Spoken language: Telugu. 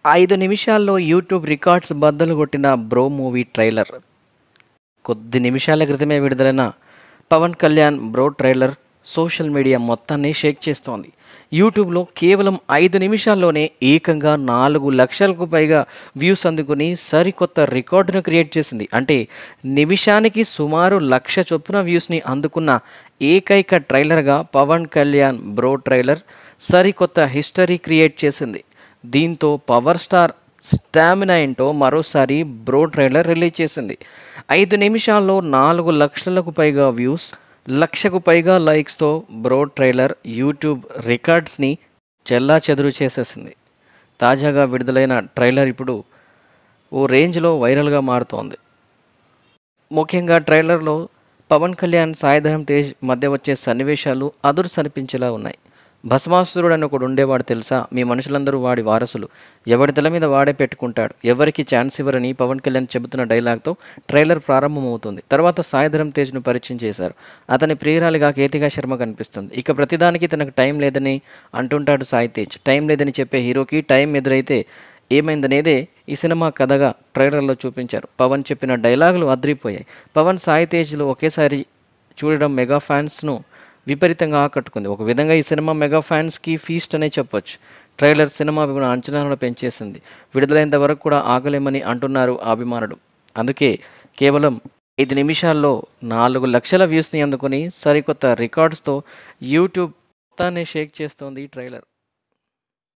ఐదు నిమిషాల్లో యూట్యూబ్ రికార్డ్స్ బద్దలు కొట్టిన బ్రో మూవీ ట్రైలర్ కొద్ది నిమిషాల క్రితమే విడుదలైన Pawan Kalyan Bro trailer social media మొత్తాన్ని షేక్ చేస్తోంది యూట్యూబ్లో కేవలం ఐదు నిమిషాల్లోనే ఏకంగా నాలుగు లక్షలకు పైగా వ్యూస్ అందుకుని సరికొత్త రికార్డును క్రియేట్ చేసింది అంటే నిమిషానికి సుమారు లక్ష చొప్పున వ్యూస్ని అందుకున్న ఏకైక ట్రైలర్గా పవన్ కళ్యాణ్ బ్రో ట్రైలర్ సరికొత్త హిస్టరీ క్రియేట్ చేసింది దీంతో పవర్ స్టార్ స్టామినా ఏంటో మరోసారి బ్రో ట్రైలర్ రిలీజ్ చేసింది ఐదు నిమిషాల్లో నాలుగు లక్షలకు పైగా వ్యూస్ లక్షకు పైగా లైక్స్తో బ్రో ట్రైలర్ యూట్యూబ్ రికార్డ్స్ని చెల్లా చెదురు చేసేసింది తాజాగా విడుదలైన ట్రైలర్ ఇప్పుడు ఓ రేంజ్లో వైరల్గా మారుతోంది ముఖ్యంగా ట్రైలర్లో పవన్ కళ్యాణ్ సాయిధరం తేజ్ మధ్య వచ్చే సన్నివేశాలు అదురు సనిపించేలా ఉన్నాయి భస్మాసురుడు అని ఒకడు ఉండేవాడు తెలుసా మీ మనుషులందరూ వాడి వారసులు ఎవడి తల మీద వాడే పెట్టుకుంటాడు ఎవరికి ఛాన్స్ ఇవ్వరని పవన్ కళ్యాణ్ చెబుతున్న డైలాగ్తో ట్రైలర్ ప్రారంభమవుతుంది తర్వాత సాయిధరం తేజ్ను పరిచయం చేశారు అతని ప్రియురాలిగా కేతికా శర్మ కనిపిస్తుంది ఇక ప్రతిదానికి తనకు టైం లేదని అంటుంటాడు సాయి తేజ్ టైం లేదని చెప్పే హీరోకి టైం ఎదురైతే ఏమైందనేదే ఈ సినిమా కథగా ట్రైలర్లో చూపించారు పవన్ చెప్పిన డైలాగులు అద్రిపోయాయి పవన్ సాయి తేజ్లు ఒకేసారి చూడడం మెగా ఫ్యాన్స్ను విపరీతంగా ఆకట్టుకుంది ఒక విధంగా ఈ సినిమా మెగా ఫ్యాన్స్కి ఫీస్ట్ అనే చెప్పొచ్చు ట్రైలర్ సినిమా అభిమాన అంచనాలను పెంచేసింది విడుదలైనంత వరకు కూడా ఆగలేమని అంటున్నారు ఆ అభిమానులు అందుకే కేవలం ఐదు నిమిషాల్లో నాలుగు లక్షల వ్యూస్ని అందుకొని సరికొత్త రికార్డ్స్తో యూట్యూబ్ మొత్తాన్ని షేక్ చేస్తోంది ఈ ట్రైలర్